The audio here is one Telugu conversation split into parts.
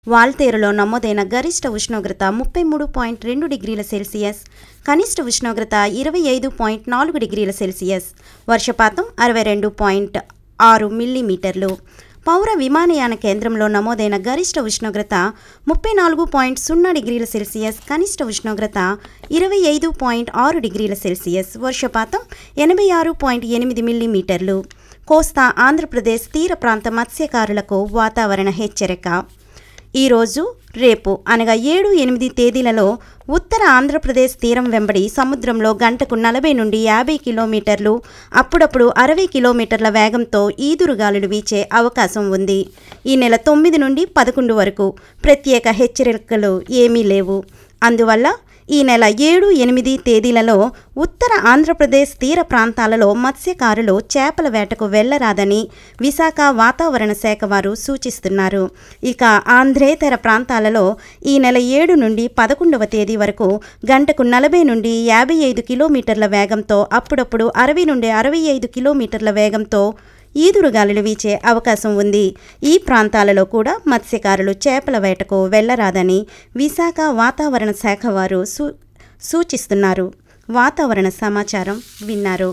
వాల్తేరులో నమోదైన గరిష్ట ఉష్ణోగ్రత ముప్పై మూడు పాయింట్ రెండు డిగ్రీల సెల్సియస్ కనిష్ట ఉష్ణోగ్రత ఇరవై ఐదు పాయింట్ నాలుగు డిగ్రీల సెల్సియస్ వర్షపాతం అరవై రెండు పాయింట్ ఆరు మిల్లీమీటర్లు పౌర విమానయాన కేంద్రంలో నమోదైన గరిష్ట ఉష్ణోగ్రత ముప్పై నాలుగు పాయింట్ సున్నా డిగ్రీల సెల్సియస్ కనిష్ట ఉష్ణోగ్రత ఇరవై ఐదు పాయింట్ ఆరు డిగ్రీల సెల్సియస్ వర్షపాతం ఎనభై ఆరు పాయింట్ ఎనిమిది మిల్లీమీటర్లు కోస్తా ఆంధ్రప్రదేశ్ తీర ప్రాంత మత్స్యకారులకు వాతావరణ హెచ్చరిక ఈరోజు రేపు అనగా ఏడు ఎనిమిది తేదీలలో ఉత్తర ఆంధ్రప్రదేశ్ తీరం వెంబడి సముద్రంలో గంటకు నలభై నుండి యాభై కిలోమీటర్లు అప్పుడప్పుడు అరవై కిలోమీటర్ల వేగంతో ఈదురుగాలులు వీచే అవకాశం ఉంది ఈ నెల తొమ్మిది నుండి పదకొండు వరకు ప్రత్యేక హెచ్చరికలు ఏమీ లేవు అందువల్ల ఈ నెల ఏడు ఎనిమిది తేదీలలో ఉత్తర ఆంధ్రప్రదేశ్ తీర ప్రాంతాలలో మత్స్యకారులు చేపల వేటకు వెళ్లరాదని విశాఖ వాతావరణ శాఖ వారు సూచిస్తున్నారు ఇక ఆంధ్రేతర ప్రాంతాలలో ఈ నెల ఏడు నుండి పదకొండవ తేదీ వరకు గంటకు నలభై నుండి యాభై ఐదు కిలోమీటర్ల వేగంతో అప్పుడప్పుడు అరవై నుండి అరవై ఐదు కిలోమీటర్ల వేగంతో ఈదురుగాలులు వీచే అవకాశం ఉంది ఈ ప్రాంతాలలో కూడా మత్స్యకారులు చేపల వేటకు వెళ్లరాదని విశాఖ వాతావరణ శాఖ వారు సూ సూచిస్తున్నారు వాతావరణ సమాచారం విన్నారు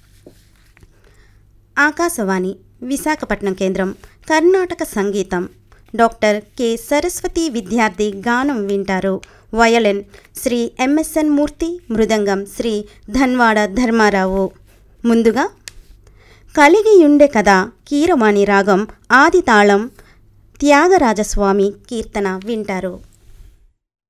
ఆకాశవాణి విశాఖపట్నం కేంద్రం కర్ణాటక సంగీతం డాక్టర్ కె సరస్వతి విద్యార్థి గానం వింటారు వయలిన్ శ్రీ ఎంఎస్ఎన్ మూర్తి మృదంగం శ్రీ ధన్వాడ ధర్మారావు ముందుగా కలిగియుండె కదా కీరవాణి రాగం ఆది తాళం త్యాగరాజస్వామి కీర్తన వింటారు